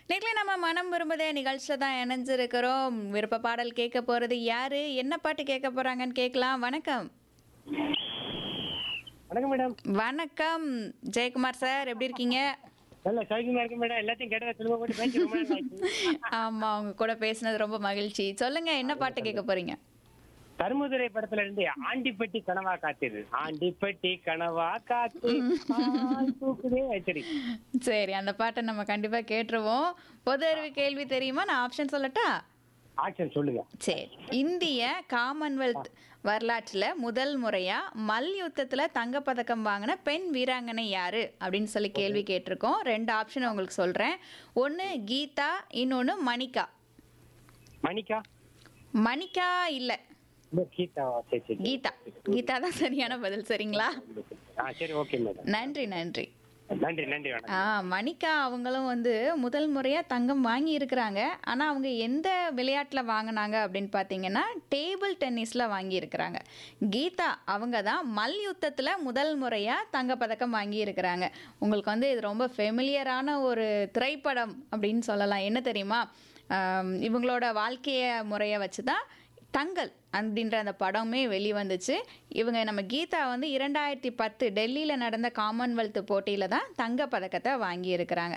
இன்னைக்கு நம்ம மனம் விரும்புதே நிகழ்ச்சியில் தான் இணைஞ்சிருக்கிறோம் விருப்ப பாடல் கேட்க போறது யாரு என்ன பாட்டு கேட்க போறாங்கன்னு கேட்கலாம் வணக்கம் வணக்கம் மேடம் வணக்கம் ஜெயக்குமார் சார் எப்படி இருக்கீங்க நல்ல சௌக்கியமா இருக்கு மேடம் எல்லாத்தையும் கேட்டதா திரும்ப போட்டு பேசி ரொம்ப நாள் ஆச்சு. ஆமா உங்க கூட பேசுனது ரொம்ப மகிழ்ச்சி சொல்லுங்க என்ன பாட்டு கேட்க போறீங்க தர்மதுரை படத்துல இருந்து ஆண்டிப்பட்டி கனவா காத்திரு ஆண்டிப்பட்டி கனவா காத்து பால் தூக்குதே சரி சரி அந்த பாட்டை நம்ம கண்டிப்பா கேட்டுருவோம் பொது அறிவு கேள்வி தெரியுமா நான் ஆப்ஷன் சொல்லட்டா ஆக்ஷன் சொல்லுங்க சரி இந்திய காமன்வெல்த் வரலாற்றில் முதல் முறையா மல்யுத்தத்தில் தங்கப்பதக்கம் வாங்கின பெண் வீராங்கனை யாரு அப்படின்னு சொல்லி கேள்வி கேட்டிருக்கோம் ரெண்டு ஆப்ஷன் உங்களுக்கு சொல்றேன் ஒன்று கீதா இன்னொன்று மணிகா மணிக்கா மணிகா இல்லை இந்த கீதா சரி சரி கீதா கீதா தான் சரியான பதில் சரிங்களா ஆ சரி ஓகே மேடம் நன்றி நன்றி நன்றி நன்றி ஆ வணக்கம் மணிகா அவங்களும் வந்து முதல் முறையாக தங்கம் வாங்கி இருக்கிறாங்க ஆனால் அவங்க எந்த விளையாட்டில் வாங்கினாங்க அப்படின்னு பார்த்தீங்கன்னா டேபிள் டென்னிஸில் வாங்கியிருக்கிறாங்க கீதா அவங்க தான் மல்யுத்தத்தில் முதல் முறையாக தங்கப்பதக்கம் வாங்கி இருக்கிறாங்க உங்களுக்கு வந்து இது ரொம்ப ஃபெமிலியரான ஒரு திரைப்படம் அப்படின்னு சொல்லலாம் என்ன தெரியுமா ஆம், இவங்களோட வாழ்க்கைய முறையை வச்சு தான் தங்கல் அப்படின்ற அந்த படமே வெளிவந்துச்சு இவங்க நம்ம கீதா வந்து இரண்டாயிரத்தி பத்து டெல்லியில் நடந்த காமன்வெல்த் போட்டியில் தான் தங்க பதக்கத்தை வாங்கி இருக்கிறாங்க